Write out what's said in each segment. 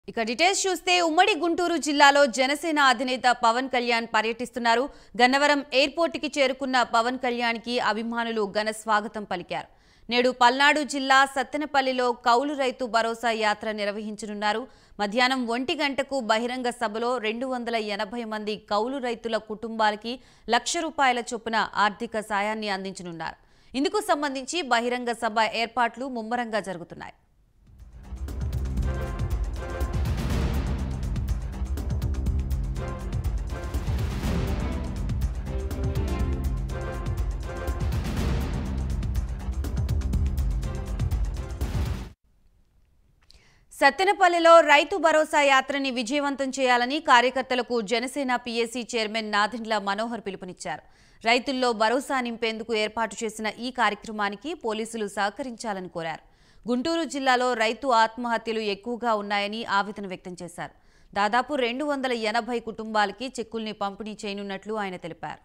ఇక డీటెయిల్స్ చూస్తే ఉమ్మడి గుంటూరు జిల్లాలో జనసేన అధినేత పవన్ కళ్యాణ్ పర్యటిస్తున్నారు గన్నవరం ఎయిర్పోర్టుకి చేరుకున్న పవన్ కళ్యాణ్కి అభిమానులు ఘన స్వాగతం పలికారు నేడు పల్నాడు జిల్లా సత్తెనపల్లిలో కౌలు రైతు భరోసా యాత్ర నిర్వహించనున్నారు మధ్యాహ్నం ఒంటి గంటకు బహిరంగ సభలో రెండు వందల ఎనభై మంది కౌలు రైతుల కుటుంబాలకి లక్ష రూపాయల చొప్పున ఆర్థిక సాయాన్ని అందించనున్నారు ఇందుకు సంబంధించి బహిరంగ సభ ఏర్పాట్లు ముమ్మరంగా జరుగుతున్నాయి సత్తెనపల్లిలో రైతు భరోసా యాత్రని విజయవంతం చేయాలని కార్యకర్తలకు జనసేన పీఏసీ చైర్మన్ నాదెండ్ల మనోహర్ పిలుపునిచ్చారు రైతుల్లో భరోసా నింపేందుకు ఏర్పాటు చేసిన ఈ కార్యక్రమానికి పోలీసులు సహకరించాలని కోరారు గుంటూరు జిల్లాలో రైతు ఆత్మహత్యలు ఎక్కువగా ఉన్నాయని ఆవేదన వ్యక్తం చేశారు దాదాపు రెండు వందల ఎనభై కుటుంబాలకి చెక్కుల్ని పంపిణీ చేయనున్నట్లు ఆయన తెలిపారు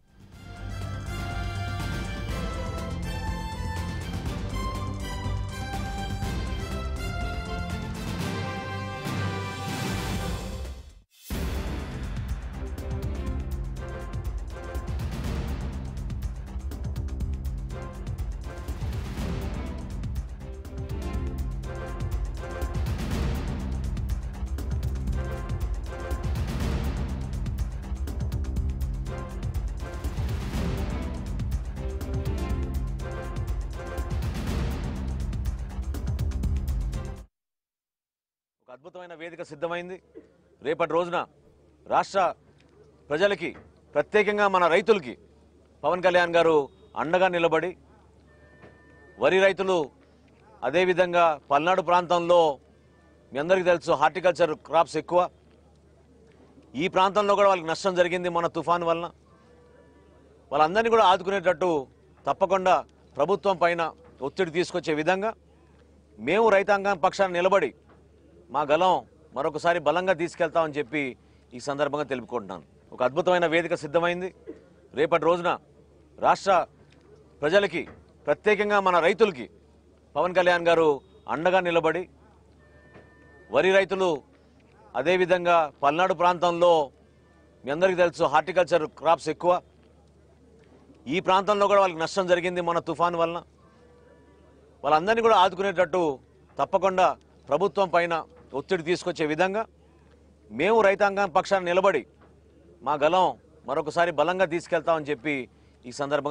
ఒక అద్భుతమైన వేదిక సిద్ధమైంది రేపటి రోజున రాష్ట్ర ప్రజలకి ప్రత్యేకంగా మన రైతులకి పవన్ కళ్యాణ్ గారు అండగా నిలబడి వరి రైతులు అదేవిధంగా పల్నాడు ప్రాంతంలో మీ అందరికీ తెలుసు హార్టికల్చర్ క్రాప్స్ ఎక్కువ ఈ ప్రాంతంలో కూడా వాళ్ళకి నష్టం జరిగింది మన తుఫాన్ వలన వాళ్ళందరినీ కూడా ఆదుకునేటట్టు తప్పకుండా ప్రభుత్వం పైన ఒత్తిడి తీసుకొచ్చే విధంగా మేము రైతాంగం పక్షాన నిలబడి మా గలం మరొకసారి బలంగా తీసుకెళ్తామని చెప్పి ఈ సందర్భంగా తెలుపుకుంటున్నాను ఒక అద్భుతమైన వేదిక సిద్ధమైంది రేపటి రోజున రాష్ట్ర ప్రజలకి ప్రత్యేకంగా మన రైతులకి పవన్ కళ్యాణ్ గారు అండగా నిలబడి వరి రైతులు అదేవిధంగా పల్నాడు ప్రాంతంలో మీ అందరికీ తెలుసు హార్టికల్చర్ క్రాప్స్ ఎక్కువ ఈ ప్రాంతంలో కూడా వాళ్ళకి నష్టం జరిగింది మన తుఫాన్ వలన వాళ్ళందరినీ కూడా ఆదుకునేటట్టు తప్పకుండా ప్రభుత్వం పైన ఒత్తిడి తీసుకొచ్చే విధంగా మేము రైతాంగం పక్షాన నిలబడి మా గలం మరొకసారి బలంగా తీసుకెళ్తామని చెప్పి ఈ సందర్భంగా